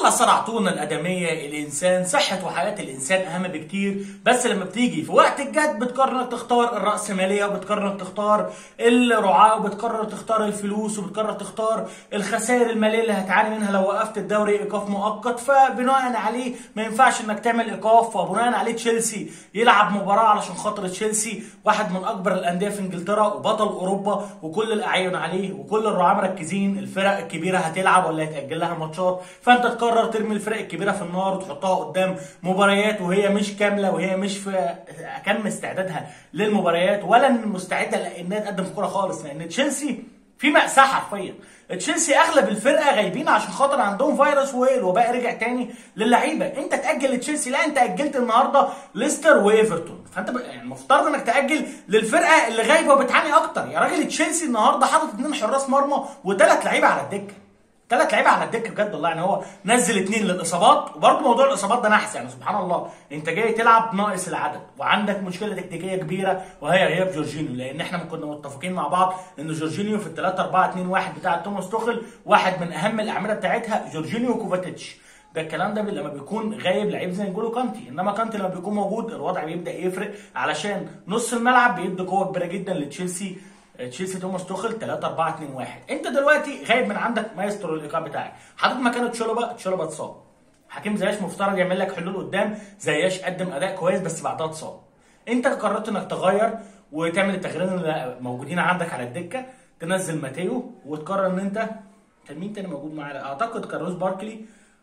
والله صرعتونا الادميه الانسان صحه وحياه الانسان اهم بكتير بس لما بتيجي في وقت الجد بتقرر انك تختار الراسماليه وبتقرر انك تختار الرعاه وبتقرر تختار الفلوس وبتقرر تختار الخسائر الماليه اللي هتعاني منها لو وقفت الدوري ايقاف مؤقت فبناء عليه ما ينفعش انك تعمل ايقاف وبناء عليه تشيلسي يلعب مباراه علشان خاطر تشيلسي واحد من اكبر الانديه في انجلترا وبطل اوروبا وكل الاعين عليه وكل الرعاه مركزين الفرق الكبيره هتلعب ولا هيتاجل لها ماتشات فانت تقرر ترمي الفرق الكبيره في النار وتحطها قدام مباريات وهي مش كامله وهي مش في كم استعدادها للمباريات ولا مستعده لانها تقدم كوره خالص لان تشيلسي في مأساة حرفيا تشيلسي اغلب الفرقه غايبين عشان خاطر عندهم فيروس والوباء رجع تاني للعيبه انت تاجل لتشيلسي لا انت اجلت النهارده ليستر وايفرتون فانت ب... يعني المفترض انك تاجل للفرقه اللي غايبه وبتعاني اكتر يا راجل تشيلسي النهارده حاطط اثنين حراس مرمى وثلاث لعيبه على الدكه ثلاث لعيبه على الدكه بجد والله يعني هو نزل اثنين للاصابات وبرضه موضوع الاصابات ده نحس يعني سبحان الله انت جاي تلعب ناقص العدد وعندك مشكله تكتيكيه كبيره وهي غياب جورجينيو لان احنا كنا متفقين مع بعض ان جورجينيو في ال 3 4 2 1 بتاع توماس توخل واحد من اهم الاعمده بتاعتها جورجينيو وكوفاتيتش ده الكلام ده لما بيكون غايب لعيب زي نجولو كانتي انما كانتي لما بيكون موجود الوضع بيبدا يفرق علشان نص الملعب بيدي قوه كبيره جدا لتشيلسي تشيلسي توماس توخل 3 4 2 1 انت دلوقتي غايب من عندك مايسترو الايقاع بتاعك حاطط مكانه تشولوبا تشولوبا اتصاب حكيم زياش مفترض يعمل لك حلول قدام زياش قدم اداء كويس بس بعدها اتصاب انت قررت انك تغير وتعمل التغييرين اللي موجودين عندك على الدكه تنزل ماتيو وتقرر ان انت كان مين تاني موجود معانا اعتقد كاروس باركلي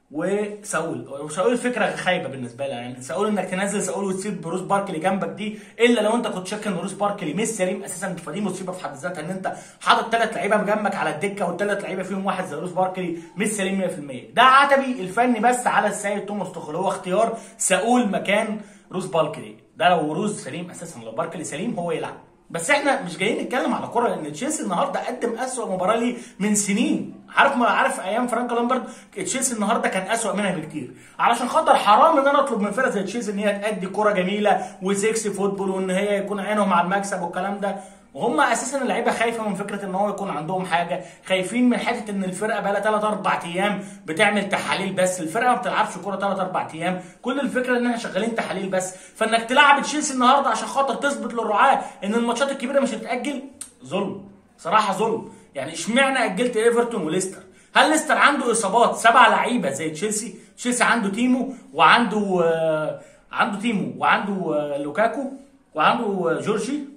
وساول وساول فكره خايبه بالنسبه لها يعني ساول انك تنزل ساول وتسيب بروس باركلي جنبك دي الا لو انت كنت شاك ان بروس باركلي مش سليم اساسا فدي مصيبه في حد ذاتها ان انت حاطط ثلاث لعيبه جنبك على الدكه والثلاث لعيبه فيهم واحد زي بروس باركلي مش سليم 100% ده عتبي الفني بس على السيد توماس توخل هو اختيار ساول مكان روس باركلي ده لو روز سليم اساسا لو باركلي سليم هو يلعب بس احنا مش جايين نتكلم على كوره لان تشيلسي النهارده قدم اسوأ مباراه ليه من سنين عارف ما عارف ايام فرانك لامبرد تشيلسي النهارده كان اسوأ منها بكتير علشان خاطر حرام ان انا اطلب من فرقه زي تشيلسي ان هي تأدي كوره جميله وسكسي فوتبول وان هي يكون عينهم على المكسب والكلام ده وهم اساسا اللعيبه خايفه من فكره ان هو يكون عندهم حاجه خايفين من حته ان الفرقه بقى لها 3 4 ايام بتعمل تحاليل بس الفرقه ما بتلعبش كوره 3 4 ايام كل الفكره ان احنا شغالين تحاليل بس فانك تلعب تشيلسي النهارده عشان خاطر تثبت للرعاه ان الماتشات الكبيره مش هتتاجل ظلم صراحه ظلم يعني اشمعنى اجلت ايفرتون وليستر هل ليستر عنده اصابات سبع لعيبه زي تشيلسي تشيلسي عنده تيمو وعنده آه عنده تيمو وعنده آه لوكاكو وعنده آه جورجي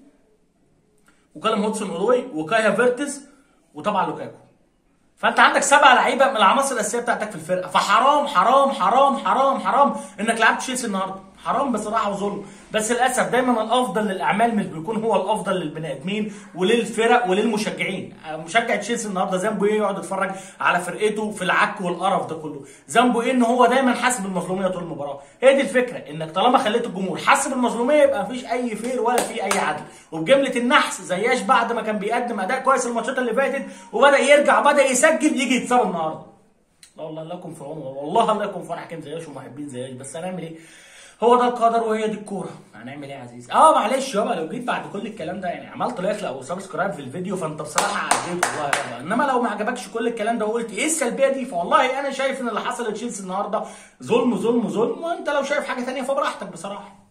وكلم هودسون اودوي وكايا فيرتز وطبعا لوكاكو فانت عندك سبع لعيبه من العناصر الاساسيه بتاعتك في الفرقه فحرام حرام حرام حرام حرام انك لعبت تشيلسي النهارده حرام بصراحه وظلم بس للاسف دايما الافضل للاعمال مش بيكون هو الافضل للبني ادمين وللفرق وللمشجعين مشجع تشيلسي النهارده ذنبه ايه يقعد يتفرج على فرقته في العك والقرف ده كله ذنبه ايه ان هو دايما حاسب المظلوميه طول المباراه هي دي الفكره انك طالما خليت الجمهور حاسب المظلوميه يبقى مفيش اي فير ولا في اي عدل وبجمله النحس زياش بعد ما كان بيقدم اداء كويس الماتشات اللي فاتت وبدا يرجع بدا يسجل يجي يتصاب النهارده لا والله الله يكون في عونه والله الله يكون في عون حكيم زياش ومحبين زياش بس هنعمل ايه هو ده القدر وهي دي الكوره هنعمل ايه يا عزيزي اه معلش يابا لو جيت بعد كل الكلام ده يعني عملت لايك او سبسكرايب في الفيديو فانت بصراحه عديت والله يابا انما لو ما عجبكش كل الكلام ده وقلت ايه السلبيه دي فوالله انا شايف ان اللي حصل لتشيلسي النهارده ظلم ظلم ظلم وانت لو شايف حاجه ثانيه فبراحتك بصراحه